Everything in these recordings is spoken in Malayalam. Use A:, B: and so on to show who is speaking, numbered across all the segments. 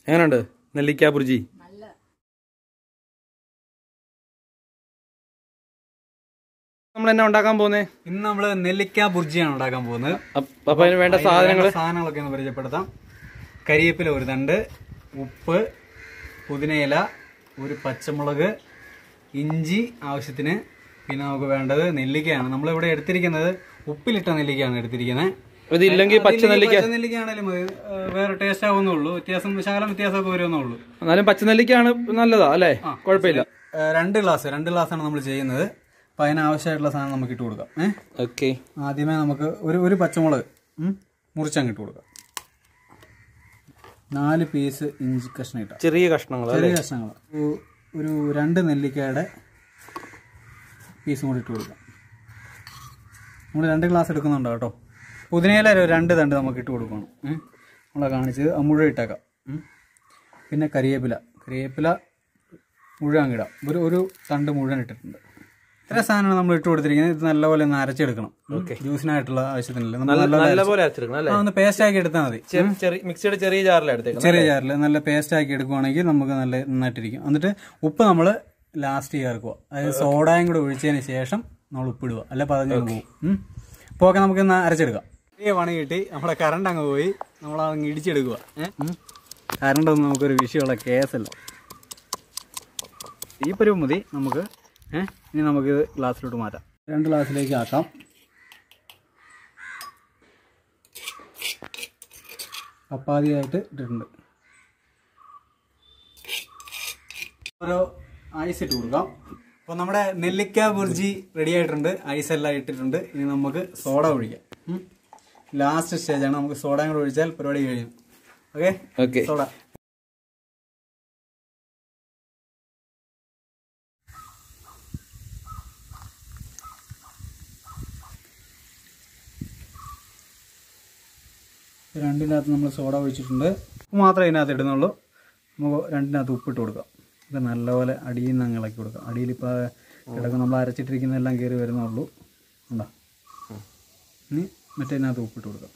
A: എങ്ങനെയുണ്ട് നെല്ലിക്ക ബുർജി നമ്മൾ എന്നാ ഉണ്ടാക്കാൻ പോകുന്നേ
B: ഇന്ന് നമ്മള് നെല്ലിക്ക ബുർജിയാണ് ഉണ്ടാക്കാൻ പോകുന്നത്
A: അപ്പൊ അതിന് വേണ്ട സാധനങ്ങൾ
B: അതിനുള്ള സാധനങ്ങളൊക്കെ ഒന്ന് പരിചയപ്പെടുത്താം കരിയേപ്പില ഒരു തണ്ട് ഉപ്പ് പുതിനയില ഒരു പച്ചമുളക് ഇഞ്ചി ആവശ്യത്തിന് പിന്നെ നമുക്ക് വേണ്ടത് നെല്ലിക്കയാണ് നമ്മളിവിടെ എടുത്തിരിക്കുന്നത് ഉപ്പിലിട്ട നെല്ലിക്കയാണ് എടുത്തിരിക്കുന്നത്
A: ഇത് ഇല്ലെങ്കിൽ പച്ച നെല്ലിക്ക
B: പച്ച നെല്ലിക്കയാണേലും മതി ഏഹ് വേറെ ടേസ്റ്റ് ആവുന്നേ ഉള്ളൂ വ്യത്യാസം ശകലം വ്യത്യാസമൊക്കെ വരുമെന്നേ ഉള്ളൂ
A: എന്നാലും പച്ച നെല്ലിക്കയാണ് നല്ലതാ അല്ലേ കുഴപ്പമില്ല
B: ഏഹ് രണ്ട് ഗ്ലാസ് രണ്ട് ഗ്ലാസ്സാണ് നമ്മൾ ചെയ്യുന്നത് അപ്പം അതിനാവശ്യമായിട്ടുള്ള സാധനം നമുക്ക് ഇട്ട് കൊടുക്കാം ഏഹ്
A: ഓക്കെ
B: ആദ്യമേ നമുക്ക് ഒരു ഒരു പച്ചമുളക് ഉം, മുറിച്ചങ്ങ് ഇട്ട് കൊടുക്കാം നാല് പീസ് ഇഞ്ചി കഷ്ണം ഇട്ടാം
A: ചെറിയ കഷ്ണങ്ങൾ
B: ചെറിയ കഷ്ണങ്ങൾ ഒരു- ഒരു രണ്ട് നെല്ലിക്കയുടെ പീസും കൂടി ഇട്ട് കൊടുക്കാം നമ്മൾ രണ്ട് ഗ്ലാസ് എടുക്കുന്നുണ്ടോ കേട്ടോ പുതിനയില ഒരു രണ്ട് തണ്ട് നമുക്ക് ഇട്ട് കൊടുക്കണം ഉം. നമ്മളെ കാണിച്ചത് അത് മുഴുവൻ ഇട്ടേക്കാം ഉം. പിന്നെ കരിവേപ്പില കരിവേപ്പില മുഴുവൻ അങ്ങ് ഇടാം ഒരു ഒരു തണ്ട് മുഴുവൻ ഇട്ടിട്ടുണ്ട് ഇത്ര സാധനമാണ് നമ്മൾ ഇട്ട് കൊടുത്തിരിക്കുന്നത് ഇത് നല്ലപോലെ ഒന്ന് അരച്ചെടുക്കണം ജ്യൂസിനായിട്ടുള്ള ആവശ്യത്തിനല്ല നമ്മൾ നല്ല
A: നല്ല പോലെ അരച്ചെടുക്കണം അല്ലേ
B: ആ, ഒന്ന് പേസ്റ്റ് ആക്കി എടുത്താൽ മതി
A: ചെറിയ മിക്സിയുടെ ചെറിയ ജാറിലാണ് എടുത്തേക്കുന്നത്
B: ചെറിയ ജാറിൽ നല്ല പേസ്റ്റ് ആക്കി എടുക്കുവാണെങ്കിൽ നമുക്ക് നല്ല നന്നായിട്ടിരിക്കും എന്നിട്ട് ഉപ്പ് നമ്മൾ ലാസ്റ്റ് ചേർക്കുക അതായത് സോഡയും കൂടെ ഒഴിച്ചതിന് ശേഷം നമ്മൾ ഉപ്പിടുക അല്ല പതഞ്ഞു പോകും അപ്പോൾ ഒക്കെ നമുക്ക് ഇന്ന് അരച്ചെടുക്കാം ഈ പണി കിട്ടി നമ്മുടെ കറണ്ട് അങ്ങ് പോയി നമ്മൾ അങ്ങ് ഇടിച്ചെടുക്കുക കറണ്ട് ഒന്നും നമുക്കൊരു വിഷയമുള്ള കേസല്ല ഈ പരുവ് മതി നമുക്ക് ഏഹ് ഇനി നമുക്ക് ഗ്ലാസ്സിലോട്ട് മാറ്റാം രണ്ട് ഗ്ലാസ്സിലേക്ക് ആക്കാം കപ്പാതിയായിട്ട് ഇട്ടിട്ടുണ്ട് ഓരോ ഐസ് ഇട്ട് കൊടുക്കാം അപ്പോൾ നമ്മുടെ നെല്ലിക്ക ബുർജി റെഡി ആയിട്ടുണ്ട് ഐസ് എല്ലാം ഇട്ടിട്ടുണ്ട് ഇനി നമുക്ക് സോഡ ഒഴിക്കാം ലാസ്റ്റ് സ്റ്റേജാണ് നമുക്ക് സോഡയും കൂടെ ഒഴിച്ചാൽ പരിപാടി കഴിയും ഓക്കെ
A: ഓക്കെ
B: സോഡ രണ്ടിനകത്ത് നമ്മൾ സോഡ ഒഴിച്ചിട്ടുണ്ട് ഉപ്പ് മാത്രമേ ഇതിനകത്ത് ഇടുന്നുള്ളൂ നമുക്ക് രണ്ടിനകത്ത് ഉപ്പിട്ട് കൊടുക്കാം ഇത് നല്ലപോലെ അടിയിൽ നിന്ന് അങ്ങ് ഇളക്കി കൊടുക്കാം അടിയിൽ ഇപ്പോൾ കിടക്കും നമ്മൾ അരച്ചിട്ടിരിക്കുന്നതെല്ലാം കയറി വരുന്നുള്ളൂ ഉണ്ടോ ഇനി മറ്റേതിനകത്ത് ഉപ്പിട്ട് കൊടുക്കാം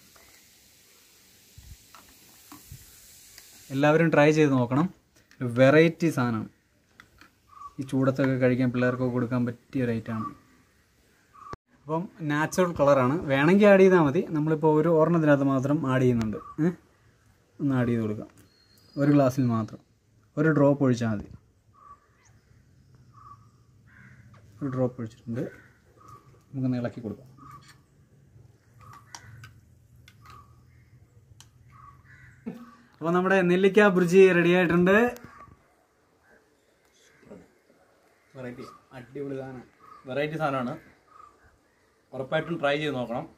B: എല്ലാവരും ട്രൈ ചെയ്ത് നോക്കണം ഒരു വെറൈറ്റി സാധനമാണ് ഈ ചൂടത്തൊക്കെ കഴിക്കാൻ പിള്ളേർക്കൊക്കെ കൊടുക്കാൻ പറ്റിയ ഒരു ഐറ്റമാണ് അപ്പം നാച്ചുറൽ കളറാണ് വേണമെങ്കിൽ ആഡ് ചെയ്താൽ മതി നമ്മളിപ്പോൾ ഒരു ഒരെണ്ണത്തിനകത്ത് മാത്രം ആഡ് ചെയ്യുന്നുണ്ട് ഏ? ഒന്ന് ആഡ് ചെയ്ത് കൊടുക്കാം ഒരു ഗ്ലാസ്സിൽ മാത്രം ഒരു ഡ്രോപ്പ് ഒഴിച്ചാൽ മതി ഒരു ഡ്രോപ്പ് ഒഴിച്ചിട്ടുണ്ട് നമുക്കൊന്ന് ഇളക്കി കൊടുക്കാം അപ്പോൾ നമ്മുടെ നെല്ലിക്ക ബുർജി റെഡി ആയിട്ടുണ്ട് വെറൈറ്റി അടിപൊളി സാധനം
A: വെറൈറ്റി സാധനമാണ് ഉറപ്പായിട്ടും ട്രൈ ചെയ്ത് നോക്കണം